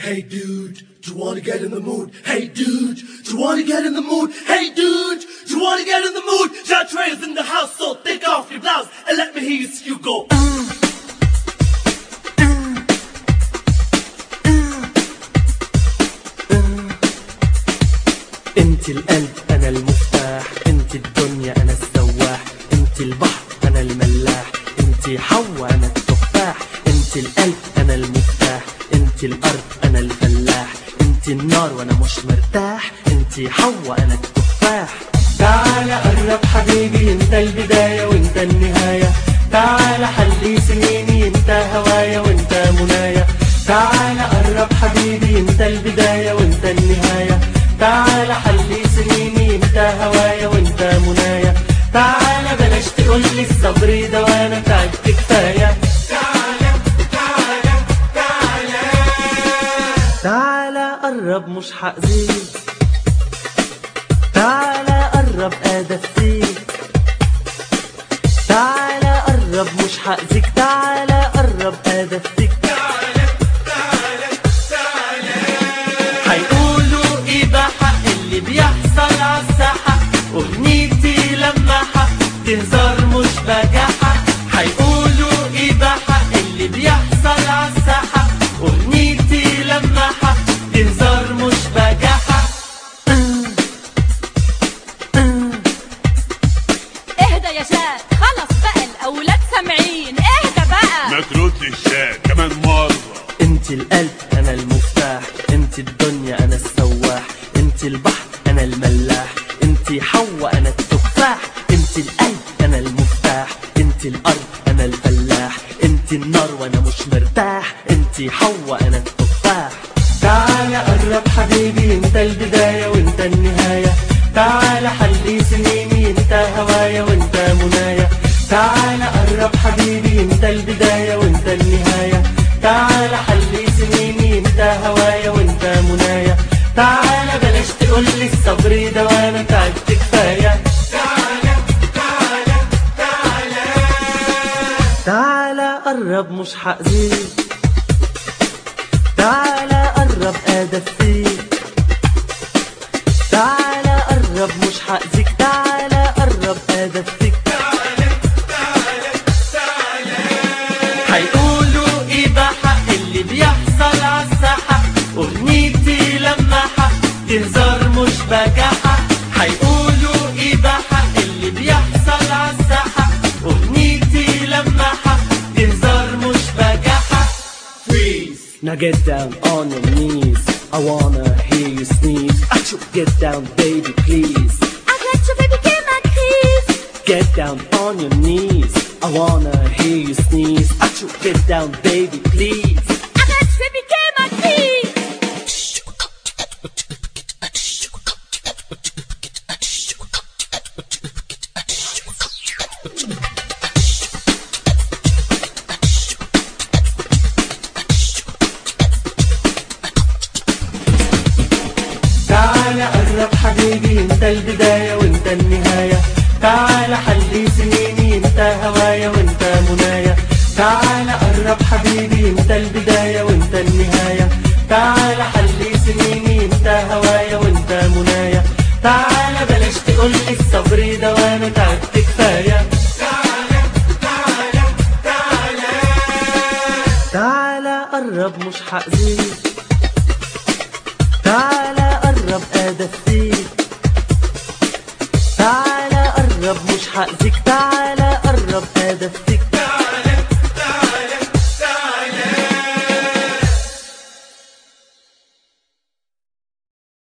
Hey dude, do you wanna get in the mood? Hey dude, do you wanna get in the mood? Hey dude, do you wanna get in the mood? Jatre is in the house, so take off your blouse and let me hear you go. انت القلب انا المفتاح انت الدنيا انا السواح انت البحر انا الملاح انت حوا انا التفاح انت القلب انا المفتاح انت الارض انا الفلاح انت النار وانا مش مرتاح انت حوا انا التفاح تعال قرب حبيبي انت البداية وانت النهاية تعال حلي سنيني انت هوايا وانت منايا تعال قرب حبيبي انت البداية وانت النهاية تعال حلي سنيني انت هوايا وانت منايا تعال بلاش تقول لي الصبر ده وانا تعبت كفاية تعال تعال تعال تعال قرب مش حأذيك تعال قرب ادفيك تعال قرب مش حأذيك تعال قرب ادفيك هيقولوا ايه ده حق اللي بيحصل عالساحة اغنيتي لما حق تهزر مش بجاحة هيقولوا ايه ده حق اللي بيحصل عالساحة اغنيتي لما حق تهزر مش بجاحة اهدى يا شاد خلص بقى الاولاد سامعين اهدى بقى ما ترد الشاي كمان مرة انت القلب انا المفتاح انت الدنيا انا السواح انت البحر انا الملاح انت حوا انا التفاح انت القلب انا المفتاح انت الارض انا الفلاح انت النار وانا مش مرتاح انت حوا انا التفاح تعال قرب حبيبي انت البداية وانت النهاية تعال حلي سنيني انت هوايا وانت منايا تعال قرب حبيبي انت البداية وانت النهاية تعال حلي سنيني انت هوايا وانت منايا تعال بلاش تقول لي الصبر ده وانا تعبت كفاية تعال تعال تعال تعال قرب مش حأذيك تعال قرب ادفيك تعال قرب مش حأذيك تعال قرب ادفيك هيقولوا ايه ده حق اللي بيحصل عالساحة اغنيتي لما حق تهزر مش بجاحة هيقولوا ايه ده حق اللي بيحصل عالساحة اغنيتي لما حق تهزر مش بجاحة Now get down on your knees. I wanna hear you sneeze. Achoo, get down, baby, please. I got you baby get my keys Get down on your knees. I wanna hear you sneeze. Achoo, get down, baby, please. I got you baby get my keys تعال قرب حبيبي انت البداية وانت النهاية تعال حلي سنيني انت هوايا وانت منايا تعال قرب حبيبي انت البداية وانت النهاية تعال حلي سنيني انت هوايا وانت منايا تعال بلاش تقول لي الصبر ده وانا تعبت كفاية تعال تعال تعال تعال قرب مش حأذيك تعال قرب ادفيك تعال قرب مش حأذيك تعال قرب ادفيك